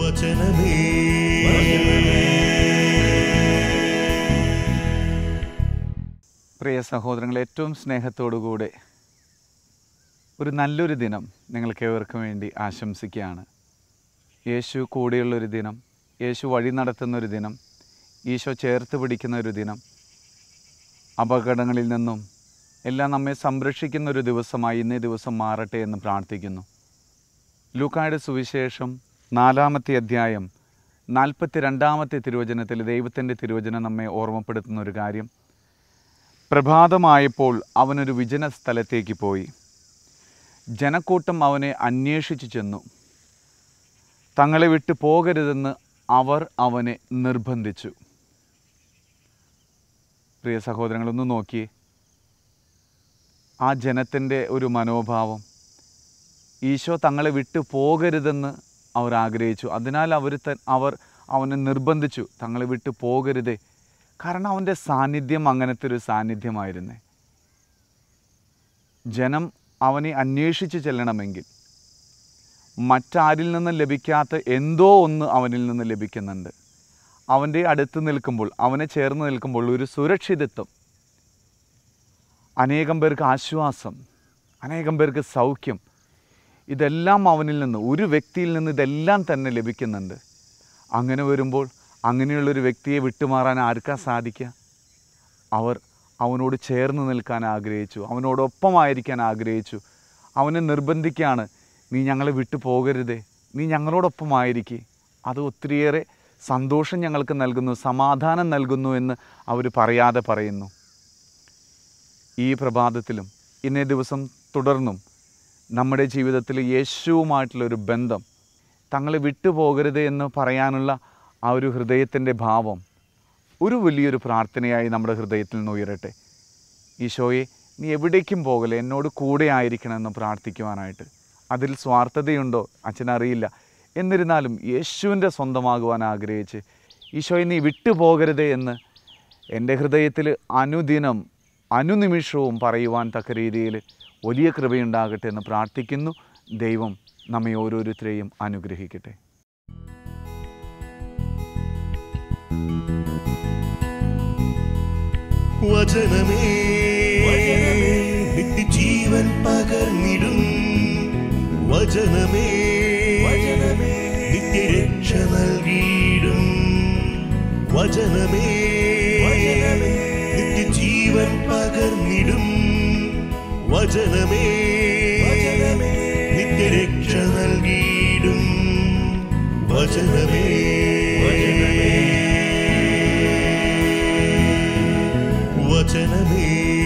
വചനമേ പ്രിയ സഹോദരങ്ങൾ ഏറ്റവും സ്നേഹത്തോടുകൂടെ ഒരു നല്ലൊരു ദിനം നിങ്ങൾക്ക് ഏവർക്കും വേണ്ടി ആശംസിക്കുകയാണ് യേശു കൂടെയുള്ളൊരു ദിനം യേശു വഴി നടത്തുന്നൊരു ദിനം ഈശോ ചേർത്ത് പിടിക്കുന്ന ഒരു ദിനം അപകടങ്ങളിൽ നിന്നും എല്ലാം നമ്മെ സംരക്ഷിക്കുന്ന ഒരു ദിവസമായി ഇന്നേ ദിവസം മാറട്ടെ എന്ന് പ്രാർത്ഥിക്കുന്നു ലൂക്കായുടെ സുവിശേഷം നാലാമത്തെ അധ്യായം നാൽപ്പത്തി രണ്ടാമത്തെ തിരുവചനത്തിൽ ദൈവത്തിൻ്റെ തിരുവചനം നമ്മെ ഓർമ്മപ്പെടുത്തുന്ന ഒരു കാര്യം പ്രഭാതമായപ്പോൾ അവനൊരു വിജന സ്ഥലത്തേക്ക് പോയി ജനക്കൂട്ടം അവനെ അന്വേഷിച്ചു ചെന്നു തങ്ങളെ വിട്ടു പോകരുതെന്ന് അവർ അവനെ നിർബന്ധിച്ചു പ്രിയ സഹോദരങ്ങളൊന്ന് നോക്കിയേ ആ ജനത്തിൻ്റെ ഒരു മനോഭാവം ഈശോ തങ്ങളെ വിട്ടു പോകരുതെന്ന് അവർ ആഗ്രഹിച്ചു അതിനാൽ അവർ ത അവർ അവനെ നിർബന്ധിച്ചു തങ്ങളെ വിട്ടു പോകരുതേ കാരണം അവൻ്റെ സാന്നിധ്യം അങ്ങനത്തെ ഒരു സാന്നിധ്യമായിരുന്നേ ജനം അവനെ അന്വേഷിച്ച് ചെല്ലണമെങ്കിൽ മറ്റാരിൽ നിന്നും ലഭിക്കാത്ത എന്തോ ഒന്ന് അവനിൽ നിന്ന് ലഭിക്കുന്നുണ്ട് അവൻ്റെ അടുത്ത് നിൽക്കുമ്പോൾ അവനെ ചേർന്ന് നിൽക്കുമ്പോൾ ഒരു സുരക്ഷിതത്വം അനേകം പേർക്ക് ആശ്വാസം അനേകം പേർക്ക് സൗഖ്യം ഇതെല്ലാം അവനിൽ നിന്ന് ഒരു വ്യക്തിയിൽ നിന്ന് ഇതെല്ലാം തന്നെ ലഭിക്കുന്നുണ്ട് അങ്ങനെ വരുമ്പോൾ അങ്ങനെയുള്ളൊരു വ്യക്തിയെ വിട്ടുമാറാൻ ആർക്കാ സാധിക്കുക അവർ അവനോട് ചേർന്ന് നിൽക്കാൻ ആഗ്രഹിച്ചു അവനോടൊപ്പമായിരിക്കാൻ ആഗ്രഹിച്ചു അവനെ നിർബന്ധിക്കുകയാണ് നീ ഞങ്ങളെ വിട്ടു പോകരുതേ നീ ഞങ്ങളോടൊപ്പമായിരിക്കെ അത് ഒത്തിരിയേറെ സന്തോഷം ഞങ്ങൾക്ക് നൽകുന്നു സമാധാനം നൽകുന്നു എന്ന് അവർ പറയാതെ പറയുന്നു ഈ പ്രഭാതത്തിലും ഇന്നേ ദിവസം തുടർന്നും നമ്മുടെ ജീവിതത്തിൽ യേശുവുമായിട്ടുള്ളൊരു ബന്ധം തങ്ങളെ വിട്ടുപോകരുത് എന്ന് പറയാനുള്ള ആ ഒരു ഹൃദയത്തിൻ്റെ ഭാവം ഒരു വലിയൊരു പ്രാർത്ഥനയായി നമ്മുടെ ഹൃദയത്തിൽ നിന്ന് ഉയരട്ടെ ഈശോയെ നീ എവിടേക്കും പോകലെ എന്നോട് കൂടെ ആയിരിക്കണമെന്ന് പ്രാർത്ഥിക്കുവാനായിട്ട് അതിൽ സ്വാർത്ഥതയുണ്ടോ അച്ഛനറിയില്ല എന്നിരുന്നാലും യേശുവിൻ്റെ സ്വന്തമാകുവാൻ ആഗ്രഹിച്ച് ഈശോയെ നീ വിട്ടുപോകരുതേ എന്ന് എൻ്റെ ഹൃദയത്തിൽ അനുദിനം അനുനിമിഷവും പറയുവാൻ തക്ക രീതിയിൽ വലിയ കൃപയുണ്ടാകട്ടെ എന്ന് പ്രാർത്ഥിക്കുന്നു ദൈവം നമ്മെ ഓരോരുത്തരെയും അനുഗ്രഹിക്കട്ടെ വചനമേ നിത്യജീവൻ പകർന്നിടും വചനമേ നിത്യരക്ഷ നൽകിയിടും വചനമേ നിത്യജീവൻ പകർന്നിടും വചനമേ നിത്യരക്ഷ നൽകിയിടും വചനമേ വചനമേ